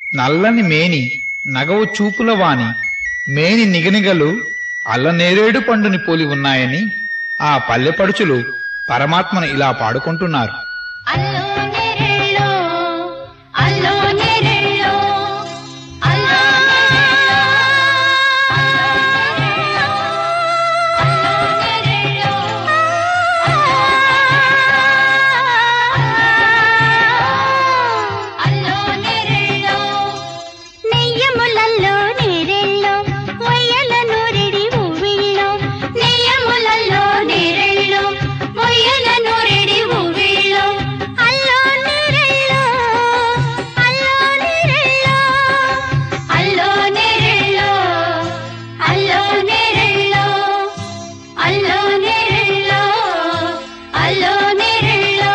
నల్లని మేని నగవు చూపుల వాని మేని నిగనిగలు అల్లనేరేడు పండుని పోలి ఉన్నాయని ఆ పల్లెపడుచులు పరమాత్మను ఇలా పాడుకుంటున్నారు అల్లో నెరెళ్ళో అల్లో నెరెళ్ళో అల్లో నెరెళ్ళో అల్లో నెరెళ్ళో నెయ్యములల్లో నేరెళ్ళో మొయ్యల నూరెడి ఊవిళ్ళో నెయ్యములల్లో నేరెళ్ళో మొయ్యల నూరెడి ఊవిళ్ళో అల్లో నేరెళ్ళో అల్లో నేరెళ్ళో అల్లో నేరెళ్ళో అల్లో నేరెళ్ళో అల్లో నేరెళ్ళో అల్లో నేరెళ్ళో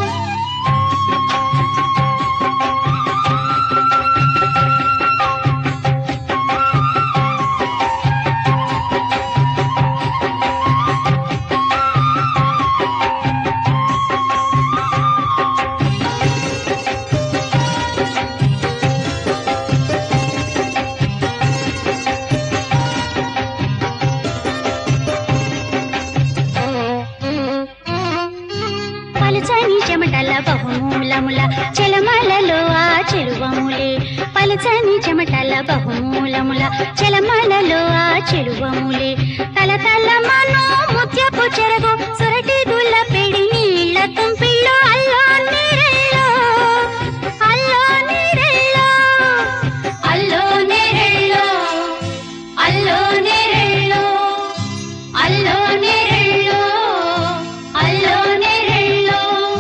పలుచని చెమటల బహుమూలముల చెలమలలో ఆ చెలువములే పలుచని చెమటల బహుమూలముల చెలమలలో ఆ చెలువములే తల తల మనో ముత్యపు చెరగు సొరటి గుల్ల పెడి నీళ్ళ తుంపిళ్ళు అల్లో నీరెళ్ళో అల్లో నీరెళ్ళో అల్లో నీరెళ్ళో అల్లో నీరెళ్ళో అల్లో నీరెళ్ళో అల్లో నీరెళ్ళో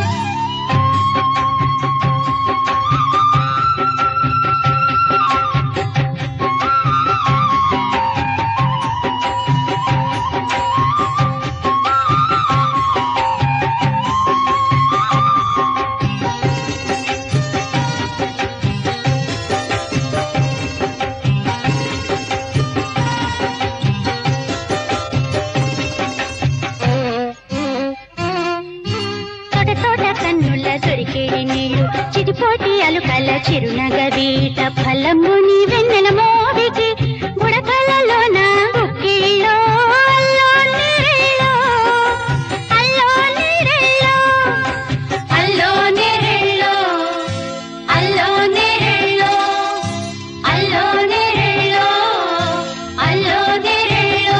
తోట తోట కన్నుల దొరికేడి నీళ్లు చిటిపోటి అలుకల చిరునగ వీట ఫలముని వెన్నెల మోవికి బుడకలలోన గుక్కిళ్ళో అల్లో నీరెళ్ళో అల్లో నీరెళ్ళో అల్లో నీరెళ్ళో అల్లో నీరెళ్ళో అల్లో నీరెళ్ళో అల్లో నీరెళ్ళో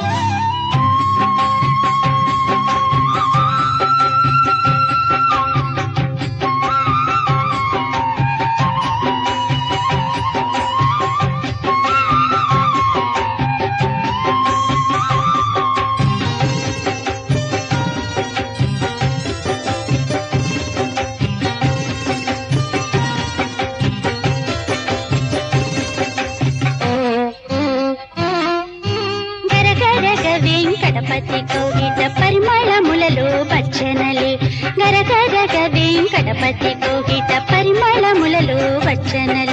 గరగరగ వెంకటపతి కోగిట పరిమళములలో వచ్చనలే గరగరగ వెంకటపతి కోగిట పరిమళములలో వచ్చనలే